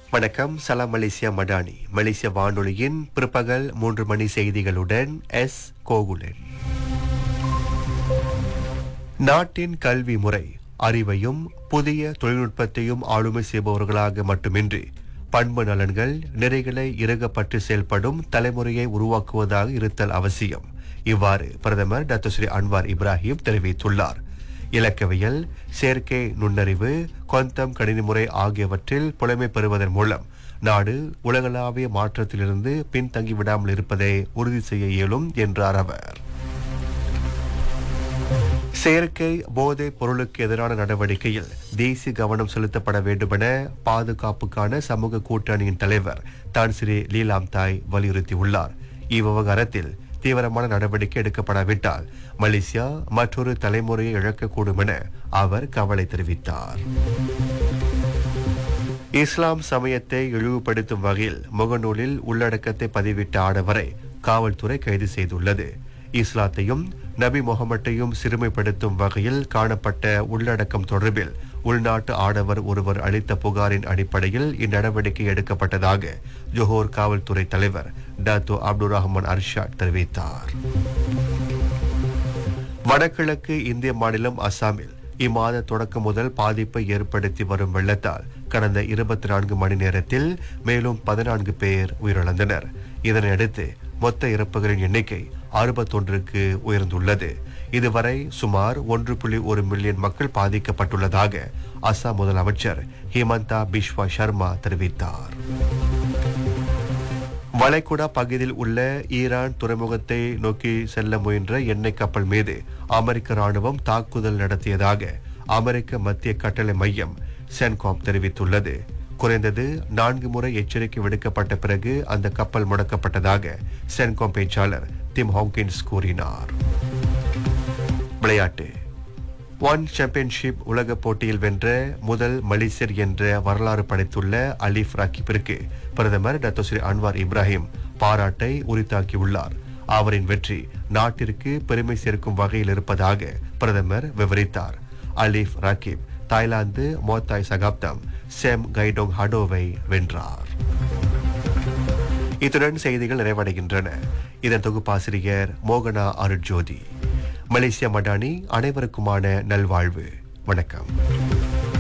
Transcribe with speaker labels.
Speaker 1: வணக்கம் சலாம் மலேசியா மடானி மலேசிய வானொலியின் பிற்பகல் மூன்று மணி செய்திகளுடன் எஸ் கோகுலன் நாட்டின் கல்வி முறை அறிவையும் புதிய தொழில்நுட்பத்தையும் ஆளுமை செய்பவர்களாக மட்டுமின்றி பண்பு நலன்கள் நிறைகளை இறுகப்பட்டு செயல்படும் தலைமுறையை உருவாக்குவதாக இருத்தல் அவசியம் இவ்வாறு பிரதமர் டாக்டர் ஸ்ரீ அன்வார் இப்ராஹிம் தெரிவித்துள்ளார் இலக்கவியல் செயற்கை நுண்ணறிவு கொந்தம் கணினிமுறை ஆகியவற்றில் புலமை பெறுவதன் மூலம் நாடு உலகளாவிய மாற்றத்திலிருந்து பின்தங்கிவிடாமல் இருப்பதை உறுதி செய்ய இயலும் என்றார் அவர் செயற்கை போதைப் பொருளுக்கு எதிரான நடவடிக்கையில் தேசிய கவனம் செலுத்தப்பட வேண்டுமென பாதுகாப்புக்கான சமூக கூட்டணியின் தலைவர் தான் ஸ்ரீ லீலாம் தாய் வலியுறுத்தியுள்ளார் இவ்விவகாரத்தில் தீவிரமான நடவடிக்கை எடுக்கப்படாவிட்டால் மலேசியா மற்றொரு தலைமுறையை இழக்கக்கூடும் என அவர் கவலை தெரிவித்தார் இஸ்லாம் சமயத்தை இழிவுபடுத்தும் வகையில் முகநூலில் உள்ளடக்கத்தை பதிவிட்ட ஆடவரை காவல்துறை கைது செய்துள்ளது இஸ்லாத்தையும் நபி முகமட்டையும் சிறுமைப்படுத்தும் வகையில் காணப்பட்ட உள்ளடக்கம் தொடர்பில் உள்நாட்டு ஆடவர் ஒருவர் அளித்த புகாரின் அடிப்படையில் இந்நடவடிக்கை எடுக்கப்பட்டதாக ஜோஹோர் காவல்துறை தலைவர் டாத்தோ அப்துல் ரஹ்மான் அர்ஷாட் தெரிவித்தார் வடகிழக்கு இந்திய மாநிலம் அசாமில் இம்மாத தொடக்கம் முதல் பாதிப்பை ஏற்படுத்தி வரும் வெள்ளத்தால் கடந்த இருபத்தி நான்கு மணி நேரத்தில் மேலும் பதினான்கு பேர் உயிரிழந்தனர் இதனையடுத்து மொத்த இறப்புகளின் எண்ணிக்கை அறுபத்தொன்றுக்கு உயர்ந்துள்ளது இதுவரை சுமார் ஒன்று புள்ளி ஒரு மில்லியன் மக்கள் பாதிக்கப்பட்டுள்ளதாக அசாம் முதலமைச்சர் ஹிமந்தா பிஸ்வா சர்மா தெரிவித்தார் வளைகுடா பகுதியில் உள்ள ஈரான் துறைமுகத்தை நோக்கி செல்ல முயன்ற எண்ணெய் கப்பல் மீது அமெரிக்க ராணுவம் தாக்குதல் நடத்தியதாக அமெரிக்க மத்திய கட்டளை மையம் சென்காம் தெரிவித்துள்ளது குறைந்தது நான்கு முறை எச்சரிக்கை விடுக்கப்பட்ட பிறகு அந்த கப்பல் முடக்கப்பட்டதாக சென்காம் பேச்சாளர் டிம் ஹாங்கின்ஸ் கூறினார் விளையாட்டு ஒன் சாம்பியன்ஷிப் உலக போட்டியில் வென்ற முதல் மலேசியர் என்ற வரலாறு படைத்துள்ள அலிஃப் ராக்கிப்பிற்கு பிரதமர் டாக்டர் ஸ்ரீ அன்வார் இப்ராஹிம் பாராட்டை உரித்தாக்கியுள்ளார் அவரின் வெற்றி நாட்டிற்கு பெருமை சேர்க்கும் வகையில் இருப்பதாக பிரதமர் விவரித்தார் அலிஃப் ராக்கிப் தாய்லாந்து மோத்தாய் சகாப்தம் செம் கைடோங் ஹடோவை வென்றார் இத்துடன் செய்திகள் நிறைவடைகின்றன இதன் தொகுப்பாசிரியர் மோகனா அருட்ஜோதி மலேசியா மடானி அனைவருக்குமான நல்வாழ்வு வணக்கம்